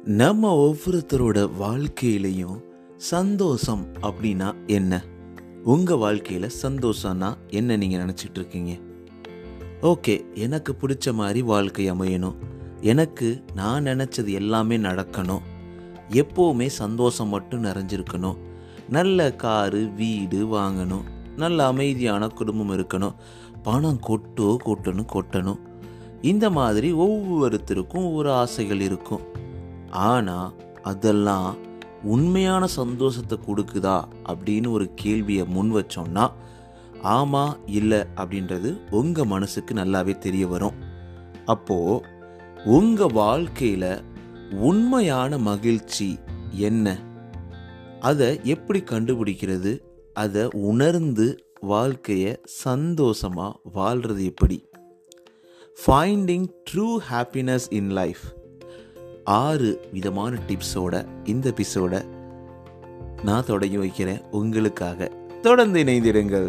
நம்ம ஒவ்வொருத்தரோட வாழ்க்கையிலையும் சந்தோஷம் அப்படின்னா என்ன உங்கள் வாழ்க்கையில் சந்தோஷம்னா என்ன நீங்கள் நினச்சிட்டு இருக்கீங்க ஓகே எனக்கு பிடிச்ச மாதிரி வாழ்க்கை அமையணும் எனக்கு நான் நினச்சது எல்லாமே நடக்கணும் எப்போவுமே சந்தோஷம் மட்டும் நிறைஞ்சிருக்கணும் நல்ல காரு வீடு வாங்கணும் நல்ல அமைதியான குடும்பம் இருக்கணும் பணம் கொட்டோ கொட்டணும் கொட்டணும் இந்த மாதிரி ஒவ்வொருத்தருக்கும் ஒவ்வொரு ஆசைகள் இருக்கும் ஆனால் அதெல்லாம் உண்மையான சந்தோஷத்தை கொடுக்குதா அப்படின்னு ஒரு கேள்வியை முன் வச்சோம்னா ஆமாம் இல்லை அப்படின்றது உங்கள் மனசுக்கு நல்லாவே தெரிய வரும் அப்போது உங்கள் வாழ்க்கையில் உண்மையான மகிழ்ச்சி என்ன அதை எப்படி கண்டுபிடிக்கிறது அதை உணர்ந்து வாழ்க்கையை சந்தோஷமாக வாழ்கிறது எப்படி finding true happiness in life ஆறு விதமான டிப்ஸோட இந்த எபிசோட நான் தொடங்கி வைக்கிறேன் உங்களுக்காக தொடர்ந்து இணைந்திருங்கள்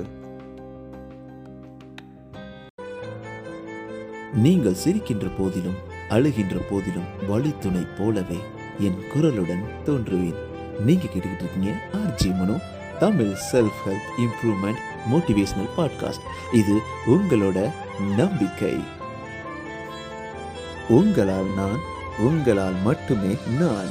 நீங்கள் சிரிக்கின்ற போதிலும் அழுகின்ற போதிலும் வழித்துணை போலவே என் குரலுடன் தோன்றுவேன் நீங்க கேட்டுக்கிட்டு இருக்கீங்க RJ Mano Tamil self help improvement motivational podcast இது உங்களோட நம்பிக்கை உங்களால் நான் உங்களால் மட்டுமே நான்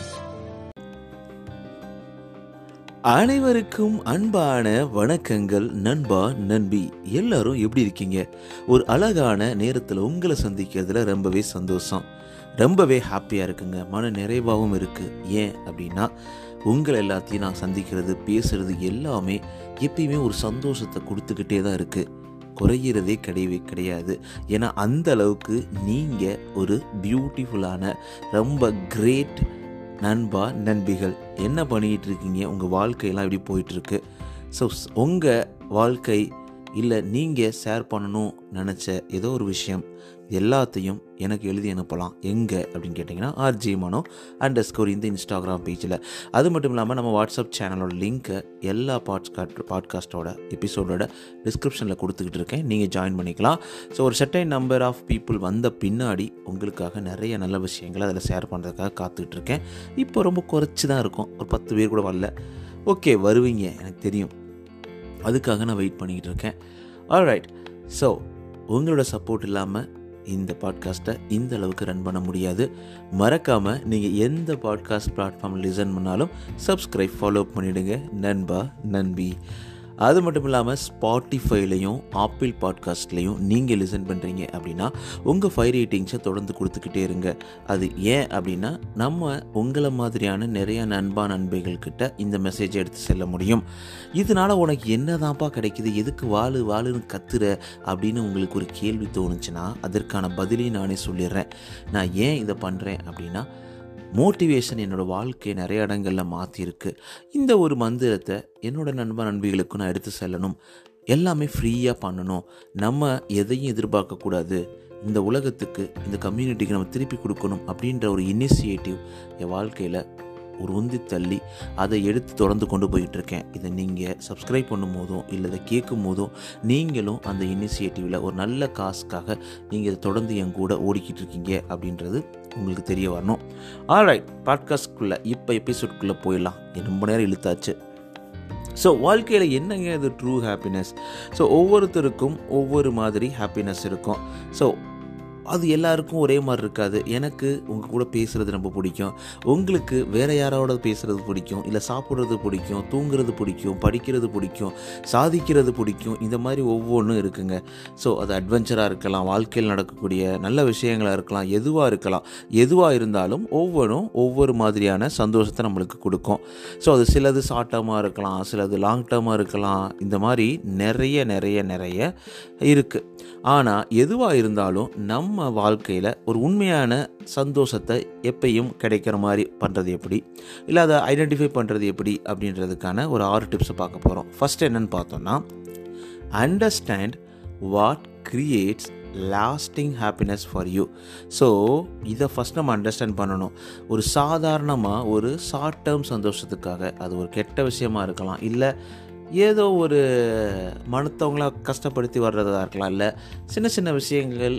அனைவருக்கும் அன்பான வணக்கங்கள் நண்பா நண்பி எல்லாரும் எப்படி இருக்கீங்க ஒரு அழகான நேரத்தில் உங்களை சந்திக்கிறதுல ரொம்பவே சந்தோஷம் ரொம்பவே ஹாப்பியாக இருக்குங்க மன நிறைவாகவும் இருக்குது ஏன் அப்படின்னா உங்களை எல்லாத்தையும் நான் சந்திக்கிறது பேசுறது எல்லாமே எப்பயுமே ஒரு சந்தோஷத்தை கொடுத்துக்கிட்டே தான் இருக்குது குறையிறதே கிடையவே கிடையாது ஏன்னா அந்த அளவுக்கு நீங்கள் ஒரு பியூட்டிஃபுல்லான ரொம்ப கிரேட் நண்பா நண்பிகள் என்ன பண்ணிகிட்டு இருக்கீங்க உங்கள் வாழ்க்கையெல்லாம் எப்படி போயிட்டுருக்கு ஸோ உங்கள் வாழ்க்கை இல்லை நீங்கள் ஷேர் பண்ணணும் நினச்ச ஏதோ ஒரு விஷயம் எல்லாத்தையும் எனக்கு எழுதி அனுப்பலாம் எங்கே அப்படின்னு கேட்டிங்கன்னா ஆர்ஜி மனோ அண்டர் ஸ்கோர் இந்த இன்ஸ்டாகிராம் பேஜில் அது மட்டும் இல்லாமல் நம்ம வாட்ஸ்அப் சேனலோட லிங்க்கை எல்லா பாட்காஸ்ட் பாட்காஸ்ட்டோட எபிசோடோட டிஸ்கிரிப்ஷனில் கொடுத்துக்கிட்டு இருக்கேன் நீங்கள் ஜாயின் பண்ணிக்கலாம் ஸோ ஒரு செட்டைன் நம்பர் ஆஃப் பீப்புள் வந்த பின்னாடி உங்களுக்காக நிறைய நல்ல விஷயங்களை அதில் ஷேர் பண்ணுறதுக்காக காத்துக்கிட்டு இருக்கேன் இப்போ ரொம்ப குறைச்சி தான் இருக்கும் ஒரு பத்து பேர் கூட வரல ஓகே வருவீங்க எனக்கு தெரியும் அதுக்காக நான் வெயிட் பண்ணிக்கிட்டு இருக்கேன் ஆல்ரைட் ஸோ உங்களோட சப்போர்ட் இல்லாமல் இந்த பாட்காஸ்ட்டை இந்த அளவுக்கு ரன் பண்ண முடியாது மறக்காமல் நீங்கள் எந்த பாட்காஸ்ட் பிளாட்ஃபார்மில் லிசன் பண்ணாலும் சப்ஸ்கிரைப் ஃபாலோ பண்ணிவிடுங்க நண்பா நண்பி அது மட்டும் இல்லாமல் ஸ்பாட்டிஃபைலையும் ஆப்பிள் பாட்காஸ்ட்லேயும் நீங்கள் லிசன் பண்ணுறீங்க அப்படின்னா உங்கள் ஃபைவ் ரேட்டிங்ஸை தொடர்ந்து கொடுத்துக்கிட்டே இருங்க அது ஏன் அப்படின்னா நம்ம உங்களை மாதிரியான நிறைய நண்பா நண்பைகள்கிட்ட இந்த மெசேஜை எடுத்து செல்ல முடியும் இதனால் உனக்கு என்னதான்ப்பா கிடைக்குது எதுக்கு வாழு வாழுன்னு கத்துற அப்படின்னு உங்களுக்கு ஒரு கேள்வி தோணுச்சுன்னா அதற்கான பதிலையும் நானே சொல்லிடுறேன் நான் ஏன் இதை பண்ணுறேன் அப்படின்னா மோட்டிவேஷன் என்னோடய வாழ்க்கையை நிறைய இடங்களில் மாற்றிருக்கு இந்த ஒரு மந்திரத்தை என்னோடய நண்பன் நண்பிகளுக்கும் நான் எடுத்து செல்லணும் எல்லாமே ஃப்ரீயாக பண்ணணும் நம்ம எதையும் எதிர்பார்க்கக்கூடாது இந்த உலகத்துக்கு இந்த கம்யூனிட்டிக்கு நம்ம திருப்பி கொடுக்கணும் அப்படின்ற ஒரு இனிஷியேட்டிவ் என் வாழ்க்கையில் ஒரு உந்தி தள்ளி அதை எடுத்து தொடர்ந்து கொண்டு போயிட்டுருக்கேன் இதை நீங்கள் சப்ஸ்கிரைப் பண்ணும் போதும் இல்லை இதை கேட்கும் போதும் நீங்களும் அந்த இனிஷியேட்டிவில் ஒரு நல்ல காசுக்காக நீங்கள் இதை தொடர்ந்து என் கூட ஓடிக்கிட்டு இருக்கீங்க அப்படின்றது உங்களுக்கு தெரிய வரணும் ஆல்ரைட் பாட்காஸ்ட்குள்ளே இப்போ எபிசோட்குள்ளே போயிடலாம் ரொம்ப நேரம் இழுத்தாச்சு ஸோ வாழ்க்கையில் என்னங்க இது ட்ரூ ஹாப்பினஸ் ஸோ ஒவ்வொருத்தருக்கும் ஒவ்வொரு மாதிரி ஹாப்பினஸ் இருக்கும் ஸோ அது எல்லாருக்கும் ஒரே மாதிரி இருக்காது எனக்கு உங்கள் கூட பேசுகிறது ரொம்ப பிடிக்கும் உங்களுக்கு வேறு யாரோட பேசுகிறது பிடிக்கும் இல்லை சாப்பிட்றது பிடிக்கும் தூங்குறது பிடிக்கும் படிக்கிறது பிடிக்கும் சாதிக்கிறது பிடிக்கும் இந்த மாதிரி ஒவ்வொன்றும் இருக்குங்க ஸோ அது அட்வென்ச்சராக இருக்கலாம் வாழ்க்கையில் நடக்கக்கூடிய நல்ல விஷயங்களாக இருக்கலாம் எதுவாக இருக்கலாம் எதுவாக இருந்தாலும் ஒவ்வொன்றும் ஒவ்வொரு மாதிரியான சந்தோஷத்தை நம்மளுக்கு கொடுக்கும் ஸோ அது சிலது ஷார்ட் டேர்மாக இருக்கலாம் சிலது லாங் டேர்மாக இருக்கலாம் இந்த மாதிரி நிறைய நிறைய நிறைய இருக்குது ஆனால் எதுவாக இருந்தாலும் நம்ம வாழ்க்கையில் ஒரு உண்மையான சந்தோஷத்தை எப்பயும் கிடைக்கிற மாதிரி பண்ணுறது எப்படி இல்லை அதை ஐடென்டிஃபை பண்ணுறது எப்படி அப்படின்றதுக்கான ஒரு ஆறு டிப்ஸை பார்க்க போகிறோம் ஃபஸ்ட் என்னென்னு பார்த்தோன்னா understand what creates lasting happiness for you so இதை ஃபஸ்ட் நம்ம அண்டர்ஸ்டாண்ட் பண்ணணும் ஒரு சாதாரணமாக ஒரு ஷார்ட் டேர்ம் சந்தோஷத்துக்காக அது ஒரு கெட்ட விஷயமா இருக்கலாம் இல்லை ஏதோ ஒரு மனத்தவங்கள கஷ்டப்படுத்தி வர்றதா இருக்கலாம் இல்லை சின்ன சின்ன விஷயங்கள்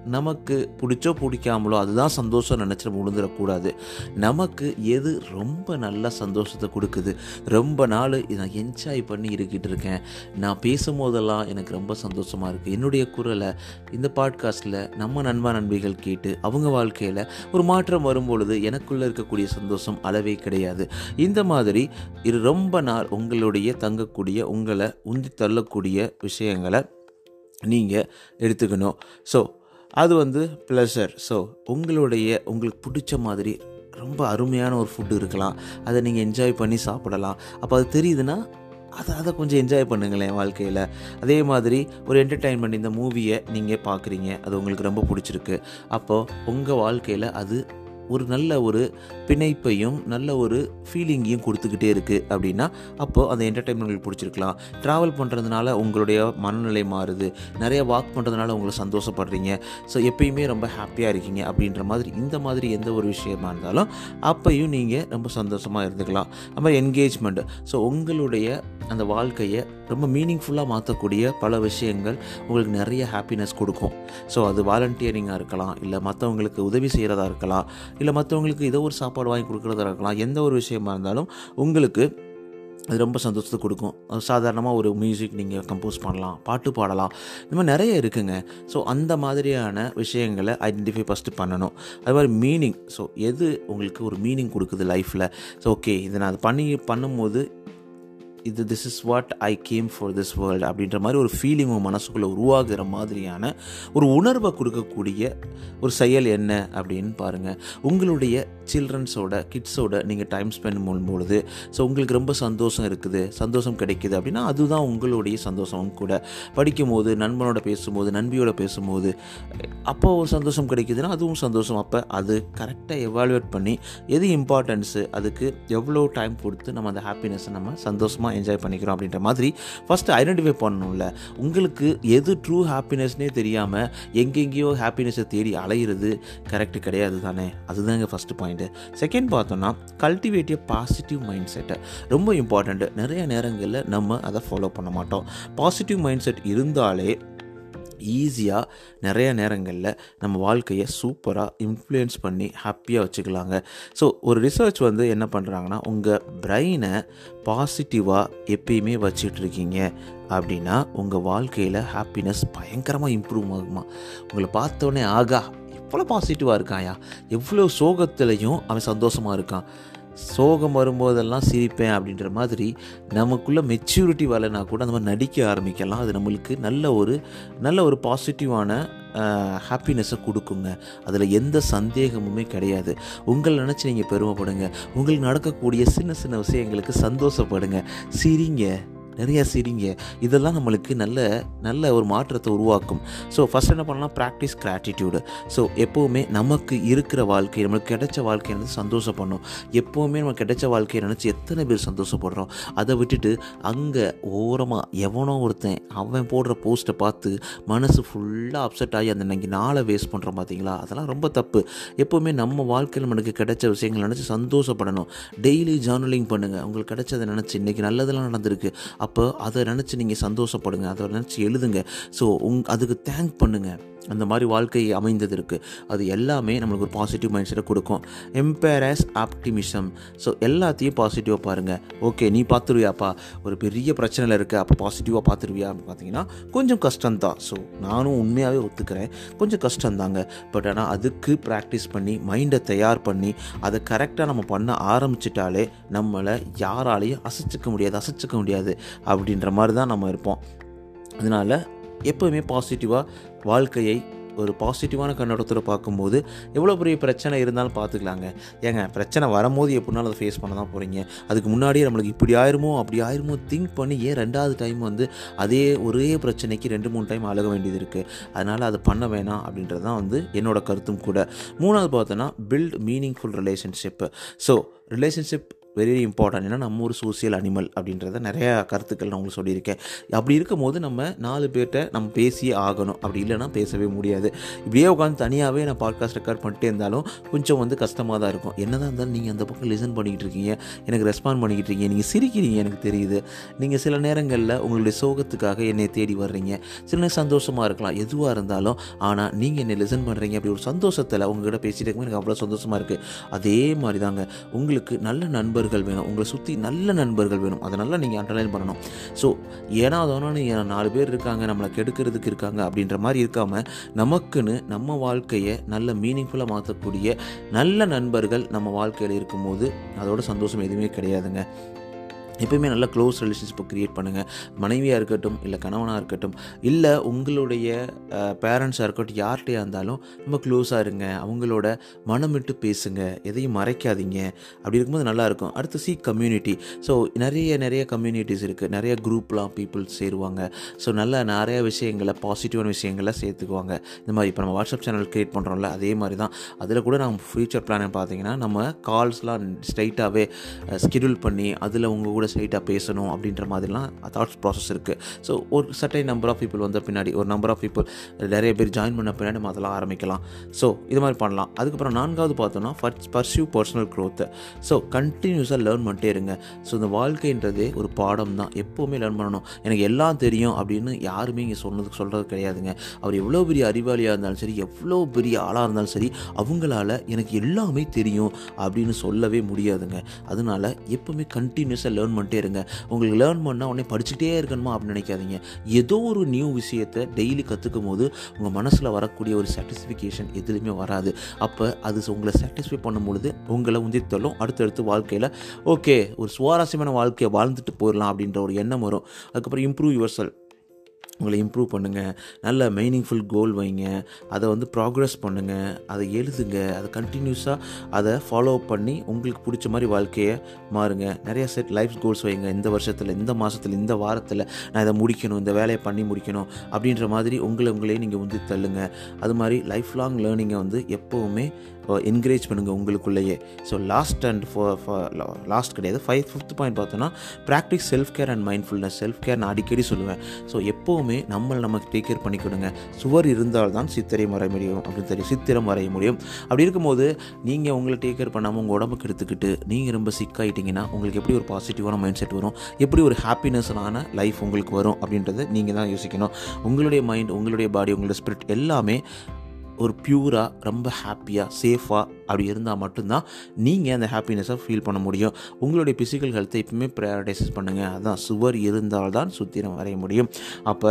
நமக்கு பிடிச்சோ பிடிக்காமலோ அதுதான் சந்தோஷம் நினச்சி நம்ம விழுந்துடக்கூடாது நமக்கு எது ரொம்ப நல்ல சந்தோஷத்தை கொடுக்குது ரொம்ப நாள் நான் என்ஜாய் பண்ணி இருக்கிட்டு இருக்கேன் நான் பேசும்போதெல்லாம் எனக்கு ரொம்ப சந்தோஷமாக இருக்குது என்னுடைய குரலை இந்த பாட்காஸ்ட்டில் நம்ம நண்பா நண்பிகள் கேட்டு அவங்க வாழ்க்கையில் ஒரு மாற்றம் வரும்பொழுது எனக்குள்ளே இருக்கக்கூடிய சந்தோஷம் அளவே கிடையாது இந்த மாதிரி இது ரொம்ப நாள் உங்களுடைய தங்கக்கூடிய உங்களை உந்தி தள்ளக்கூடிய விஷயங்களை நீங்கள் எடுத்துக்கணும் ஸோ அது வந்து ப்ளஷர் ஸோ உங்களுடைய உங்களுக்கு பிடிச்ச மாதிரி ரொம்ப அருமையான ஒரு ஃபுட்டு இருக்கலாம் அதை நீங்கள் என்ஜாய் பண்ணி சாப்பிடலாம் அப்போ அது தெரியுதுன்னா அதை அதை கொஞ்சம் என்ஜாய் பண்ணுங்களேன் வாழ்க்கையில் அதே மாதிரி ஒரு என்டர்டெயின்மெண்ட் இந்த மூவியை நீங்கள் பார்க்குறீங்க அது உங்களுக்கு ரொம்ப பிடிச்சிருக்கு அப்போது உங்கள் வாழ்க்கையில் அது ஒரு நல்ல ஒரு பிணைப்பையும் நல்ல ஒரு ஃபீலிங்கையும் கொடுத்துக்கிட்டே இருக்குது அப்படின்னா அப்போது அந்த என்டர்டெயின்மெண்ட் உங்களுக்கு பிடிச்சிருக்கலாம் ட்ராவல் பண்ணுறதுனால உங்களுடைய மனநிலை மாறுது நிறைய வாக் பண்ணுறதுனால உங்களை சந்தோஷப்படுறீங்க ஸோ எப்பயுமே ரொம்ப ஹாப்பியாக இருக்கீங்க அப்படின்ற மாதிரி இந்த மாதிரி எந்த ஒரு விஷயமா இருந்தாலும் அப்பையும் நீங்கள் ரொம்ப சந்தோஷமாக இருந்துக்கலாம் அது மாதிரி என்கேஜ்மெண்ட் ஸோ உங்களுடைய அந்த வாழ்க்கையை ரொம்ப மீனிங்ஃபுல்லாக மாற்றக்கூடிய பல விஷயங்கள் உங்களுக்கு நிறைய ஹாப்பினஸ் கொடுக்கும் ஸோ அது வாலண்டியரிங்காக இருக்கலாம் இல்லை மற்றவங்களுக்கு உதவி செய்கிறதா இருக்கலாம் இல்லை மற்றவங்களுக்கு ஏதோ ஒரு சாப்பாடு வாங்கி கொடுக்குறதா இருக்கலாம் எந்த ஒரு விஷயமா இருந்தாலும் உங்களுக்கு அது ரொம்ப சந்தோஷத்தை கொடுக்கும் சாதாரணமாக ஒரு மியூசிக் நீங்கள் கம்போஸ் பண்ணலாம் பாட்டு பாடலாம் இந்த மாதிரி நிறைய இருக்குங்க ஸோ அந்த மாதிரியான விஷயங்களை ஐடென்டிஃபை ஃபஸ்ட்டு பண்ணணும் அது மாதிரி மீனிங் ஸோ எது உங்களுக்கு ஒரு மீனிங் கொடுக்குது லைஃப்பில் ஸோ ஓகே இதை நான் அது பண்ணி பண்ணும்போது இது this is what I came for this world அப்படின்ற மாதிரி ஒரு ஃபீலிங் உங்கள் மனசுக்குள்ளே உருவாகிற மாதிரியான ஒரு உணர்வை கொடுக்கக்கூடிய ஒரு செயல் என்ன அப்படின்னு பாருங்கள் உங்களுடைய சில்ட்ரன்ஸோட கிட்ஸோட நீங்கள் டைம் ஸ்பெண்ட் பண்ணும்பொழுது ஸோ உங்களுக்கு ரொம்ப சந்தோஷம் இருக்குது சந்தோஷம் கிடைக்குது அப்படின்னா அதுதான் உங்களுடைய சந்தோஷம் கூட படிக்கும்போது நண்பனோட பேசும்போது நண்பியோட பேசும்போது அப்போ ஒரு சந்தோஷம் கிடைக்குதுன்னா அதுவும் சந்தோஷம் அப்போ அது கரெக்டாக எவாலுவேட் பண்ணி எது இம்பார்ட்டன்ஸு அதுக்கு எவ்வளோ டைம் கொடுத்து நம்ம அந்த ஹாப்பினஸை நம்ம சந்தோஷமாக என்ஜாய் பண்ணிக்கிறோம் அப்படின்ற மாதிரி ஃபஸ்ட்டு ஐடென்டிஃபை பண்ணணும்ல உங்களுக்கு எது ட்ரூ ஹாப்பினஸ்னே தெரியாமல் எங்கெங்கேயோ ஹாப்பினஸை தேடி அலையிறது கரெக்டு கிடையாது தானே அதுதாங்க ஃபஸ்ட்டு பாயிண்ட்டு செகண்ட் பார்த்தோன்னா கல்டிவேட் எ பாசிட்டிவ் மைண்ட் செட்டை ரொம்ப இம்பார்ட்டண்ட்டு நிறைய நேரங்களில் நம்ம அதை ஃபாலோ பண்ண மாட்டோம் பாசிட்டிவ் மைண்ட் செட் இருந்தாலே ஈஸியாக நிறைய நேரங்களில் நம்ம வாழ்க்கையை சூப்பராக இன்ஃப்ளூயன்ஸ் பண்ணி ஹாப்பியாக வச்சுக்கலாங்க ஸோ ஒரு ரிசர்ச் வந்து என்ன பண்ணுறாங்கன்னா உங்கள் பிரெயினை பாசிட்டிவாக எப்பயுமே வச்சிட்ருக்கீங்க அப்படின்னா உங்கள் வாழ்க்கையில் ஹாப்பினஸ் பயங்கரமாக இம்ப்ரூவ் ஆகுமா உங்களை பார்த்தோன்னே ஆகா எவ்வளோ பாசிட்டிவாக இருக்காயா எவ்வளோ சோகத்துலேயும் அவன் சந்தோஷமாக இருக்கான் சோகம் வரும்போதெல்லாம் சிரிப்பேன் அப்படின்ற மாதிரி நமக்குள்ளே மெச்சூரிட்டி வரலைனா கூட அந்த மாதிரி நடிக்க ஆரம்பிக்கலாம் அது நம்மளுக்கு நல்ல ஒரு நல்ல ஒரு பாசிட்டிவான ஹாப்பினஸை கொடுக்குங்க அதில் எந்த சந்தேகமுமே கிடையாது உங்களை நினச்சி நீங்கள் பெருமைப்படுங்க உங்களுக்கு நடக்கக்கூடிய சின்ன சின்ன விஷயங்களுக்கு சந்தோஷப்படுங்க சிரிங்க நிறைய சிரிங்க இதெல்லாம் நம்மளுக்கு நல்ல நல்ல ஒரு மாற்றத்தை உருவாக்கும் ஸோ ஃபஸ்ட் என்ன பண்ணலாம் ப்ராக்டிஸ் கிராட்டிடியூடு ஸோ எப்போவுமே நமக்கு இருக்கிற வாழ்க்கை நம்மளுக்கு கிடைச்ச வாழ்க்கையை நினச்சி சந்தோஷப்படணும் எப்போவுமே நம்ம கிடைச்ச வாழ்க்கையை நினச்சி எத்தனை பேர் சந்தோஷப்படுறோம் அதை விட்டுட்டு அங்கே ஓரமாக எவனோ ஒருத்தன் அவன் போடுற போஸ்ட்டை பார்த்து மனசு ஃபுல்லாக அப்செட் ஆகி அந்த இன்னைக்கு நாளை வேஸ்ட் பண்ணுறோம் பார்த்தீங்களா அதெல்லாம் ரொம்ப தப்பு எப்போவுமே நம்ம வாழ்க்கையில் நமக்கு கிடைச்ச விஷயங்கள் நினச்சி சந்தோஷப்படணும் டெய்லி ஜேர்னலிங் பண்ணுங்கள் உங்களுக்கு கிடைச்சதை நினச்சி இன்றைக்கி நல்லதெல்லாம் நடந்திருக்கு அப்போ அதை நினச்சி நீங்கள் சந்தோஷப்படுங்க அதை நினச்சி எழுதுங்க ஸோ உங் அதுக்கு தேங்க் பண்ணுங்கள் அந்த மாதிரி வாழ்க்கை அமைந்தது இருக்குது அது எல்லாமே நம்மளுக்கு ஒரு பாசிட்டிவ் மைண்ட் செட்டை கொடுக்கும் எம்பேரஸ் ஆப்டிமிசம் ஸோ எல்லாத்தையும் பாசிட்டிவாக பாருங்கள் ஓகே நீ பார்த்துருவியாப்பா ஒரு பெரிய பிரச்சனையில் இருக்க அப்போ பாசிட்டிவாக பார்த்துருவியா அப்படின்னு பார்த்தீங்கன்னா கொஞ்சம் கஷ்டம்தான் ஸோ நானும் உண்மையாகவே ஒத்துக்கிறேன் கொஞ்சம் கஷ்டம்தாங்க பட் ஆனால் அதுக்கு ப்ராக்டிஸ் பண்ணி மைண்டை தயார் பண்ணி அதை கரெக்டாக நம்ம பண்ண ஆரம்பிச்சிட்டாலே நம்மளை யாராலையும் அசைச்சிக்க முடியாது அசைச்சிக்க முடியாது அப்படின்ற மாதிரி தான் நம்ம இருப்போம் அதனால் எப்போவுமே பாசிட்டிவாக வாழ்க்கையை ஒரு பாசிட்டிவான கண்ணோட்டத்தில் பார்க்கும்போது எவ்வளோ பெரிய பிரச்சனை இருந்தாலும் பார்த்துக்கலாங்க ஏங்க பிரச்சனை வரும்போது எப்படினாலும் அதை ஃபேஸ் பண்ண தான் போகிறீங்க அதுக்கு முன்னாடியே நம்மளுக்கு இப்படி ஆயிருமோ அப்படி ஆயிருமோ திங்க் பண்ணி ஏன் ரெண்டாவது டைம் வந்து அதே ஒரே பிரச்சனைக்கு ரெண்டு மூணு டைம் அழக வேண்டியது இருக்குது அதனால் அதை பண்ண வேணாம் அப்படின்றது தான் வந்து என்னோட கருத்தும் கூட மூணாவது பார்த்தோன்னா build meaningful relationship so relationship very important ஏன்னா நம்ம ஒரு சோசியல் அனிமல் அப்படின்றத நிறையா கருத்துக்கள் நான் உங்களுக்கு சொல்லியிருக்கேன் அப்படி இருக்கும்போது நம்ம நாலு பேர்கிட்ட நம்ம பேசியே ஆகணும் அப்படி இல்லைன்னா பேசவே முடியாது இப்படியே உட்காந்து தனியாகவே நான் பாட்காஸ்ட் ரெக்கார்ட் பண்ணிட்டே இருந்தாலும் கொஞ்சம் வந்து கஷ்டமாக தான் இருக்கும் என்ன தான் இருந்தாலும் நீங்கள் அந்த பக்கம் லிசன் பண்ணிக்கிட்டு இருக்கீங்க எனக்கு ரெஸ்பாண்ட் பண்ணிக்கிட்டு இருக்கீங்க நீங்கள் சிரிக்கிறீங்க எனக்கு தெரியுது நீங்கள் சில நேரங்களில் உங்களுடைய சோகத்துக்காக என்னை தேடி வர்றீங்க சில நேரம் சந்தோஷமாக இருக்கலாம் எதுவாக இருந்தாலும் ஆனால் நீங்கள் என்னை லிசன் பண்ணுறீங்க அப்படி ஒரு சந்தோஷத்தில் உங்ககிட்ட பேசிட்டு இருக்கும்போது எனக்கு அவ்வளோ சந்தோஷமாக இருக்குது அதே மாதிரி தாங்க உங்களுக்கு நல்ல நண்பர்கள் வேணும் உங்களை சுற்றி நல்ல நண்பர்கள் வேணும் அதை நல்லா நீங்கள் அண்டர்லைன் பண்ணணும் ஸோ ஏன்னா அதோன்னு நாலு பேர் இருக்காங்க நம்மளை கெடுக்கிறதுக்கு இருக்காங்க அப்படின்ற மாதிரி இருக்காமல் நமக்குன்னு நம்ம வாழ்க்கையை நல்ல மீனிங்ஃபுல்லாக மாற்றக்கூடிய நல்ல நண்பர்கள் நம்ம வாழ்க்கையில் இருக்கும்போது அதோட சந்தோஷம் எதுவுமே கிடையாதுங்க எப்பயுமே நல்ல க்ளோஸ் ரிலேஷன்ஷிப்பை க்ரியேட் பண்ணுங்கள் மனைவியாக இருக்கட்டும் இல்லை கணவனாக இருக்கட்டும் இல்லை உங்களுடைய பேரண்ட்ஸாக இருக்கட்டும் யார்கிட்டையாக இருந்தாலும் ரொம்ப க்ளோஸாக இருங்க அவங்களோட மனம் விட்டு பேசுங்க எதையும் மறைக்காதீங்க அப்படி இருக்கும்போது நல்லாயிருக்கும் அடுத்து சி கம்யூனிட்டி ஸோ நிறைய நிறைய கம்யூனிட்டிஸ் இருக்குது நிறைய குரூப்லாம் பீப்புள் சேருவாங்க ஸோ நல்ல நிறைய விஷயங்களை பாசிட்டிவான விஷயங்களை சேர்த்துக்குவாங்க இந்த மாதிரி இப்போ நம்ம வாட்ஸ்அப் சேனல் க்ரியேட் பண்ணுறோம்ல அதே மாதிரி தான் அதில் கூட நம்ம ஃப்யூச்சர் பிளான் பார்த்தீங்கன்னா நம்ம கால்ஸ்லாம் ஸ்ட்ரைட்டாகவே ஸ்கெடியூல் பண்ணி அதில் உங்கள் கூட ஸ்ட்ரைட்டாக பேசணும் அப்படின்ற மாதிரிலாம் தாட்ஸ் ப்ராசஸ் இருக்குது ஸோ ஒரு சட்டை நம்பர் ஆஃப் பீப்புள் வந்த பின்னாடி ஒரு நம்பர் ஆஃப் பீப்புள் நிறைய பேர் ஜாயின் பண்ண பின்னாடி நம்ம அதெல்லாம் ஆரம்பிக்கலாம் ஸோ இது மாதிரி பண்ணலாம் அதுக்கப்புறம் நான்காவது பார்த்தோன்னா first pursue personal growth so கண்டினியூஸாக லேர்ன் பண்ணிட்டே இருங்க ஸோ இந்த வாழ்க்கைன்றதே ஒரு பாடம் தான் எப்போவுமே லேர்ன் பண்ணணும் எனக்கு எல்லாம் தெரியும் அப்படின்னு யாருமே இங்கே சொன்னதுக்கு சொல்கிறது கிடையாதுங்க அவர் எவ்வளோ பெரிய அறிவாளியாக இருந்தாலும் சரி எவ்வளோ பெரிய ஆளாக இருந்தாலும் சரி அவங்களால எனக்கு எல்லாமே தெரியும் அப்படின்னு சொல்லவே முடியாதுங்க அதனால எப்போவுமே கண்டினியூஸாக லேர்ன் பண்ணிட்டே இருங்க உங்களுக்கு லேர்ன் பண்ணால் உடனே படிச்சுக்கிட்டே இருக்கணுமா அப்படின்னு நினைக்காதீங்க ஏதோ ஒரு நியூ விஷயத்தை டெய்லி கற்றுக்கும் போது உங்கள் மனசில் வரக்கூடிய ஒரு சாட்டிஸ்ஃபிகேஷன் எதுலையுமே வராது அப்போ அது உங்களை சாட்டிஸ்ஃபை பண்ணும் பொழுது உங்களை உந்தித்தள்ளும் அடுத்தடுத்து வாழ்க்கையில் ஓகே ஒரு சுவாரஸ்யமான வாழ்க்கையை வாழ்ந்துட்டு போயிடலாம் அப்படின்ற ஒரு எண்ணம் வரும் அதுக்கப்புறம் இம்ப்ரூவ் யுவர் செல் உங்களை இம்ப்ரூவ் பண்ணுங்கள் நல்ல மீனிங்ஃபுல் கோல் வைங்க அதை வந்து ப்ராக்ரஸ் பண்ணுங்கள் அதை எழுதுங்க அதை கண்டினியூஸாக அதை ஃபாலோ பண்ணி உங்களுக்கு பிடிச்ச மாதிரி வாழ்க்கையை மாறுங்க நிறைய செட் லைஃப் கோல்ஸ் வைங்க இந்த வருஷத்தில் இந்த மாதத்தில் இந்த வாரத்தில் நான் இதை முடிக்கணும் இந்த வேலையை பண்ணி முடிக்கணும் அப்படின்ற மாதிரி உங்களை உங்களே நீங்கள் வந்து தள்ளுங்க அது மாதிரி லைஃப் லாங் லேர்னிங்கை வந்து எப்போவுமே என்கரேஜ் பண்ணுங்கள் உங்களுக்குள்ளேயே ஸோ லாஸ்ட் அண்ட் லாஸ்ட் கிடையாது ஃபைவ் ஃபிஃப்த் பாயிண்ட் பார்த்தோன்னா practise self care and mindfulness self care நான் அடிக்கடி சொல்லுவேன் ஸோ எப்போவுமே நம்மளை நமக்கு டேக் கேர் பண்ணிக்கொடுங்க சுவர் இருந்தால் தான் சித்திரை வரைய முடியும் அப்படின்னு தெரியும் சித்திரம் வரைய முடியும் அப்படி இருக்கும்போது நீங்கள் உங்களை டேக் கேர் பண்ணாமல் உங்கள் உடம்புக்கு எடுத்துக்கிட்டு நீங்கள் ரொம்ப சிக்காயிட்டீங்கன்னா உங்களுக்கு எப்படி ஒரு பாசிட்டிவான மைண்ட் செட் வரும் எப்படி ஒரு ஹாப்பினஸ்ஸான லைஃப் உங்களுக்கு வரும் அப்படின்றத நீங்கள் தான் யோசிக்கணும் உங்களுடைய மைண்ட் உங்களுடைய பாடி உங்களுடைய ஸ்பிரிட் எல்லாமே ஒரு பியூராக ரொம்ப ஹாப்பியாக சேஃபாக அப்படி இருந்தால் மட்டும்தான் நீங்கள் அந்த ஹாப்பினஸை ஃபீல் பண்ண முடியும் உங்களுடைய ஃபிசிக்கல் ஹெல்த்தை எப்பவுமே ப்ரையாரிட்டைஸ் பண்ணுங்கள் அதான் சுவர் இருந்தால் தான் சுத்திரம் வரைய முடியும் அப்போ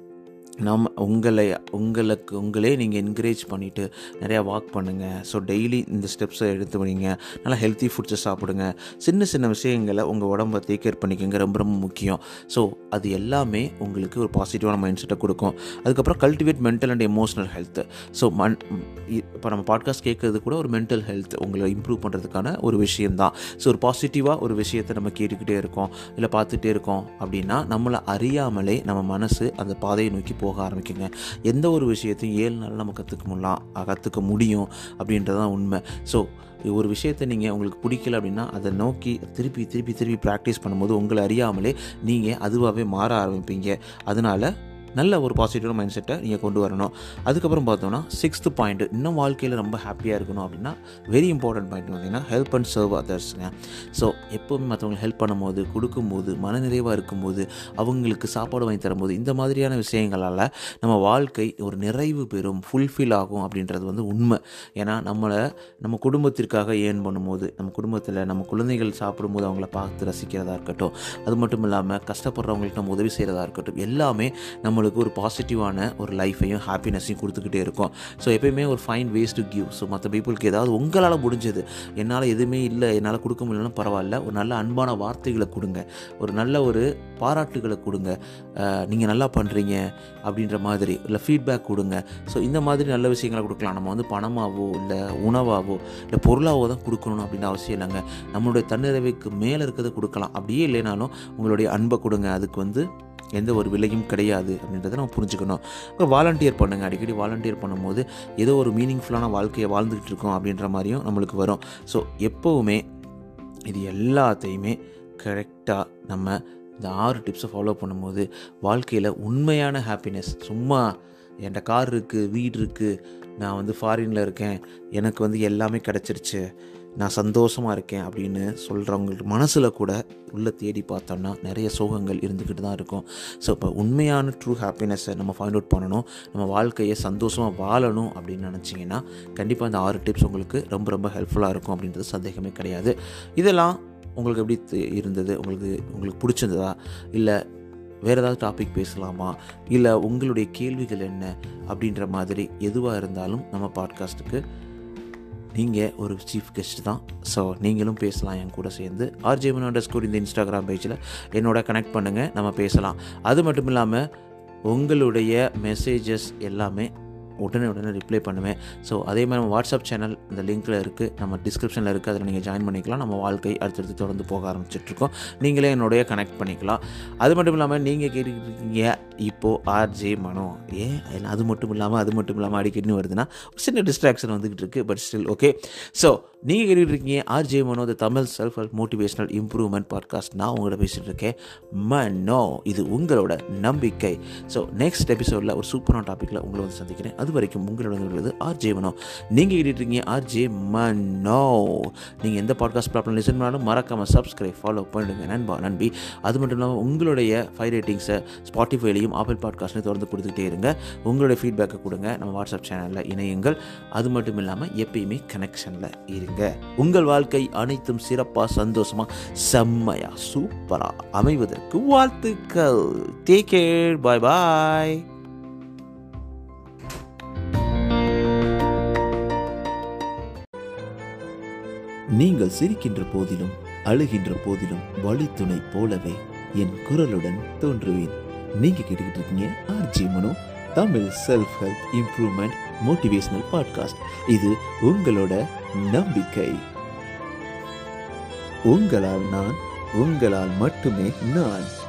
நம்ம உங்களை உங்களுக்கு உங்களே நீங்கள் என்கரேஜ் பண்ணிவிட்டு நிறையா வாக் பண்ணுங்கள் ஸோ டெய்லி இந்த ஸ்டெப்ஸை எடுத்து வைங்க நல்லா ஹெல்த்தி ஃபுட்ஸை சாப்பிடுங்க சின்ன சின்ன விஷயங்களை உங்கள் உடம்பை டேக் கேர் பண்ணிக்கோங்க ரொம்ப ரொம்ப முக்கியம் ஸோ அது எல்லாமே உங்களுக்கு ஒரு பாசிட்டிவான மைண்ட் செட்டை கொடுக்கும் அதுக்கப்புறம் cultivate mental and emotional health so மன் இப்போ நம்ம பாட்காஸ்ட் கேட்குறது கூட ஒரு மென்டல் ஹெல்த் உங்களை இம்ப்ரூவ் பண்ணுறதுக்கான ஒரு விஷயந்தான் ஸோ ஒரு பாசிட்டிவாக ஒரு விஷயத்தை நம்ம கேட்டுக்கிட்டே இருக்கோம் இல்லை பார்த்துட்டே இருக்கோம் அப்படின்னா நம்மளை அறியாமலே நம்ம மனசு அந்த பாதையை நோக்கி போக ஆரம்பிக்குங்க எந்த ஒரு விஷயத்தையும் ஏழு நாள் நம்ம கற்றுக்க முடியலாம் கற்றுக்க முடியும் அப்படின்றது தான் உண்மை ஸோ ஒரு விஷயத்தை நீங்கள் உங்களுக்கு பிடிக்கல அப்படின்னா அதை நோக்கி திருப்பி திருப்பி திருப்பி ப்ராக்டிஸ் பண்ணும்போது உங்களை அறியாமலே நீங்கள் அதுவாகவே மாற ஆரம்பிப்பீங்க அதனால் நல்ல ஒரு பாசிட்டிவான மைண்ட் செட்டை நீங்கள் கொண்டு வரணும் அதுக்கப்புறம் பார்த்தோம்னா சிக்ஸ்த்து பாயிண்ட் இன்னும் வாழ்க்கையில் ரொம்ப ஹாப்பியாக இருக்கணும் அப்படின்னா வெரி இம்பார்ட்டன்ட் பாயிண்ட் பார்த்தீங்கன்னா ஹெல்ப் அண்ட் சர்வ் அதர்ஸுங்க ஸோ எப்போவுமே மற்றவங்களுக்கு ஹெல்ப் பண்ணும்போது கொடுக்கும்போது மனநிறைவாக இருக்கும்போது அவங்களுக்கு சாப்பாடு வாங்கி தரும்போது இந்த மாதிரியான விஷயங்களால் நம்ம வாழ்க்கை ஒரு நிறைவு பெறும் ஃபுல்ஃபில் ஆகும் அப்படின்றது வந்து உண்மை ஏன்னா நம்மளை நம்ம குடும்பத்திற்காக ஏர்ன் பண்ணும்போது நம்ம குடும்பத்தில் நம்ம குழந்தைகள் சாப்பிடும்போது அவங்கள பார்த்து ரசிக்கிறதா இருக்கட்டும் அது மட்டும் இல்லாமல் கஷ்டப்படுறவங்களுக்கு நம்ம உதவி செய்கிறதா இருக்கட்டும் எல்லாமே நம்மளுக்கு ஒரு பாசிட்டிவான ஒரு லைஃப்பையும் ஹாப்பினஸையும் கொடுத்துக்கிட்டே இருக்கும் ஸோ எப்பயுமே ஒரு fine ways to give so மற்ற பீப்புளுக்கு ஏதாவது உங்களால் முடிஞ்சது என்னால் எதுவுமே இல்லை என்னால் கொடுக்க முடியலன்னா பரவாயில்ல ஒரு நல்ல அன்பான வார்த்தைகளை கொடுங்க ஒரு நல்ல ஒரு பாராட்டுகளை கொடுங்க நீங்கள் நல்லா பண்ணுறீங்க அப்படின்ற மாதிரி இல்லை ஃபீட்பேக் கொடுங்க ஸோ இந்த மாதிரி நல்ல விஷயங்களை கொடுக்கலாம் நம்ம வந்து பணமாகவோ இல்லை உணவாகவோ இல்லை பொருளாகவோ தான் கொடுக்கணும் அப்படின்னு அவசியம் இல்லைங்க நம்மளுடைய தன்னிறைவுக்கு மேலே இருக்கிறத கொடுக்கலாம் அப்படியே இல்லைனாலும் உங்களுடைய அன்பை கொடுங்க அதுக்கு வந்து எந்த ஒரு விலையும் கிடையாது அப்படின்றத நம்ம புரிஞ்சுக்கணும் இப்போ வாலண்டியர் பண்ணுங்கள் அடிக்கடி வாலண்டியர் பண்ணும்போது ஏதோ ஒரு மீனிங்ஃபுல்லான வாழ்க்கையை வாழ்ந்துக்கிட்டு இருக்கோம் அப்படின்ற மாதிரியும் நம்மளுக்கு வரும் ஸோ எப்போவுமே இது எல்லாத்தையுமே கரெக்டாக நம்ம இந்த ஆறு டிப்ஸை ஃபாலோ பண்ணும்போது வாழ்க்கையில் உண்மையான ஹாப்பினஸ் சும்மா என்கிட்ட கார் இருக்குது வீடு இருக்குது நான் வந்து ஃபாரினில் இருக்கேன் எனக்கு வந்து எல்லாமே கிடச்சிருச்சு நான் சந்தோஷமாக இருக்கேன் அப்படின்னு சொல்கிறவங்களுக்கு மனசில் கூட உள்ளே தேடி பார்த்தோம்னா நிறைய சோகங்கள் இருந்துக்கிட்டு தான் இருக்கும் ஸோ இப்போ உண்மையான ட்ரூ ஹாப்பினஸை நம்ம ஃபைண்ட் அவுட் பண்ணணும் நம்ம வாழ்க்கையை சந்தோஷமாக வாழணும் அப்படின்னு நினச்சிங்கன்னா கண்டிப்பாக இந்த ஆறு டிப்ஸ் உங்களுக்கு ரொம்ப ரொம்ப ஹெல்ப்ஃபுல்லாக இருக்கும் அப்படின்றது சந்தேகமே கிடையாது இதெல்லாம் உங்களுக்கு எப்படி தெ- இருந்தது உங்களுக்கு உங்களுக்கு பிடிச்சிருந்ததா இல்லை வேறு ஏதாவது டாபிக் பேசலாமா இல்லை உங்களுடைய கேள்விகள் என்ன அப்படின்ற மாதிரி எதுவாக இருந்தாலும் நம்ம பாட்காஸ்ட்டுக்கு நீங்கள் ஒரு சீஃப் கெஸ்ட் தான் ஸோ நீங்களும் பேசலாம் என் கூட சேர்ந்து ஆர்ஜே அண்டர் ஸ்கோர் இந்த இன்ஸ்டாகிராம் பேஜில் என்னோட கனெக்ட் பண்ணுங்கள் நம்ம பேசலாம் அது மட்டும் இல்லாமல் உங்களுடைய மெசேஜஸ் எல்லாமே உடனே உடனே ரிப்ளை பண்ணுவேன் ஸோ அதே மாதிரி நம்ம வாட்ஸ்அப் சேனல் இந்த லிங்க்கில் இருக்குது நம்ம டிஸ்கிரிப்ஷனில் இருக்குது அதில் நீங்கள் ஜாயின் பண்ணிக்கலாம் நம்ம வாழ்க்கை அடுத்தடுத்து தொடர்ந்து போக ஆரம்பிச்சிட்ருக்கோம் நீங்களே என்னுடைய கனெக்ட் பண்ணிக்கலாம் அது மட்டும் இல்லாமல் நீங்கள் கேட்டுக்கிட்டு இருக்கீங்க இப்போது ஆர்ஜே மனோ ஏன் என்ன அது மட்டும் இல்லாமல் அது மட்டும் இல்லாமல் அடிக்கடினு வருதுன்னா ஒரு சின்ன டிஸ்ட்ராக்ஷன் வந்துக்கிட்டு இருக்குது பட் ஸ்டில் ஓகே ஸோ நீங்கள் கேட்டுக்கிட்டு இருக்கீங்க RJ Mano the Tamil self help motivational improvement podcast நான் உங்கள்கிட்ட பேசிகிட்டு இருக்கேன் மனோ இது உங்களோட நம்பிக்கை ஸோ நெக்ஸ்ட் எபிசோடில் ஒரு சூப்பரான டாப்பிக்கில் உங்களை வந்து சந்திக்கிறேன் அது வரைக்கும் உங்களோட உள்ளது ஆர்ஜே மனோ நீங்கள் கேட்டுட்டு இருக்கீங்க ஆர்ஜே மனோ நீங்கள் எந்த பாட்காஸ்ட் பிளாட்ஃபார்ம் லிசன் பண்ணாலும் மறக்காமல் சப்ஸ்கிரைப் ஃபாலோ பண்ணிடுங்க நண்பா நண்பி அது மட்டும் இல்லாமல் உங்களுடைய ஃபைவ் ரேட்டிங்ஸை ஸ்பாட்டிஃபைலையும் ஆப்பிள் பாட்காஸ்ட்லையும் தொடர்ந்து கொடுத்துக்கிட்டே இருங்க உங்களுடைய ஃபீட்பேக்கை கொடுங்க நம்ம வாட்ஸ்அப் சேனலில் இணையுங்கள் அது மட்டும் இல்லாமல் எப்பயுமே கனெக்ஷனில் இருங்க உங்கள் வாழ்க்கை அனைத்தும் சிறப்பாக சந்தோஷமாக செம்மையா சூப்பராக அமைவதற்கு வாழ்த்துக்கள் டேக் கேர் பாய் பாய் நீங்கள் சிரிக்கின்ற போதிலும் அழுகின்ற போதிலும் வழித்துணை போலவே என் குரலுடன் தோன்றுவேன் நீங்க கேட்டுக்கிட்டு இருக்கீங்க RJ Mano Tamil self help improvement motivational podcast இது உங்களோட நம்பிக்கை உங்களால் நான் உங்களால் மட்டுமே நான்